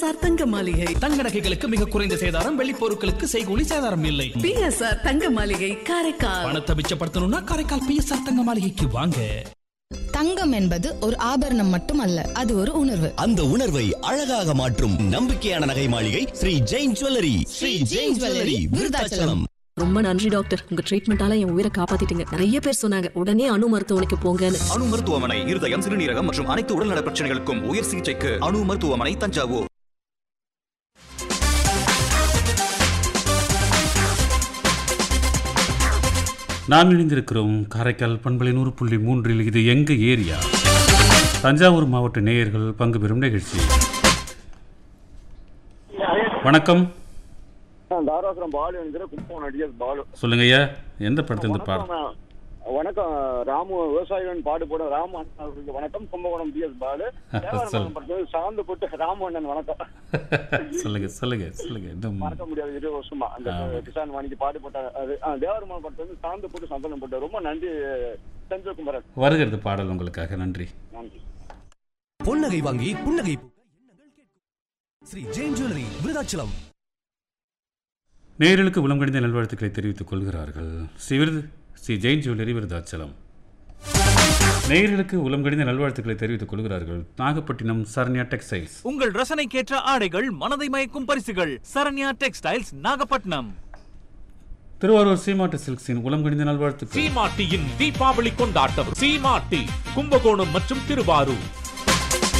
PSR தங்க மாளிகை தங்க நகைகளுக்கு மிக குறைந்த சேதாரம் வெள்ளி பொருட்களுக்கு செய்கூலி சேதாரம் இல்லை பிஎஸ்ஆர் தங்க மாளிகை காரைக்கால் பணத்தை மிச்சப்படுத்தணும்னா காரைக்கால் பிஎஸ்ஆர் தங்க மாளிகைக்கு வாங்க தங்கம் என்பது ஒரு ஆபரணம் மட்டுமல்ல அது ஒரு உணர்வு அந்த உணர்வை அழகாக மாற்றும் நம்பிக்கையான நகை மாளிகை ஸ்ரீ ஜெயின் ஜுவல்லரி ஸ்ரீ ஜெயின் ஜுவல்லரி விருதாச்சலம் ரொம்ப நன்றி டாக்டர் உங்க ட்ரீட்மெண்டால என் உயிரை காப்பாத்திட்டீங்க நிறைய பேர் சொன்னாங்க உடனே அணு மருத்துவமனைக்கு போங்கன்னு அணு மருத்துவமனை இருதயம் சிறுநீரகம் மற்றும் அனைத்து உடல்நல பிரச்சனைகளுக்கும் உயர் சிகிச்சைக்கு அணு மருத்துவமனை தஞ்சாவூர் நாம் இணைந்திருக்கிறோம் காரைக்கால் பண்பலை நூறு புள்ளி மூன்றில் இது எங்க ஏரியா தஞ்சாவூர் மாவட்ட நேயர்கள் பங்கு பெறும் நிகழ்ச்சி வணக்கம் தாராசுரம் பாலு என்கிற கும்பகோணம் அடியர் பாலு சொல்லுங்க ஐயா எந்த படத்திலிருந்து பாடு வணக்கம் வணக்கம் ராமு விவசாயிகள் பாடுபடும் ராமு அண்ணன் அவர்களுக்கு வணக்கம் கும்பகோணம் டிஎஸ் பாலு தேவாரம் படத்தில் சார்ந்து போட்டு ராமு அண்ணன் வணக்கம் சொல்லுங்க சொல்லுங்க சொல்லுங்க இன்னும் மறக்க முடியாது இருபது வருஷமா அந்த ஆமா. கிசான் வாணிக்கு பாடுபட்ட அது தேவரமான படத்தை வந்து சார்ந்து போட்டு சந்தனம் போட்டு ரொம்ப நன்றி செஞ்சு குமரன் வருகிறது பாடல் உங்களுக்காக நன்றி நன்றி பொன்னகை வாங்கி புன்னகை ஸ்ரீ ஜெயின் ஜுவல்லரி விருதாச்சலம் நேயர்களுக்கு உளங்கடிந்த நல்வாழ்த்துக்களை தெரிவித்துக் கொள்கிறார்கள் ஸ்ரீ விருது ஸ்ரீ ஜெயின் ஜுவல்லரி விருதாச்சலம் நேயர்களுக்கு உளம் கடிந்த நல்வாழ்த்துக்களை தெரிவித்துக் கொள்கிறார்கள் நாகப்பட்டினம் சரண்யா டெக்ஸ்டைல்ஸ் உங்கள் ரசனைக்கேற்ற ஆடைகள் மனதை மயக்கும் பரிசுகள் சரண்யா டெக்ஸ்டைல்ஸ் நாகப்பட்டினம் திருவாரூர் சீமாட்டு சில்க்ஸின் உளம் கடிந்த நல்வாழ்த்துக்கள் சீமாட்டியின் தீபாவளி கொண்டாட்டம் சீமாட்டி கும்பகோணம் மற்றும் திருவாரூர்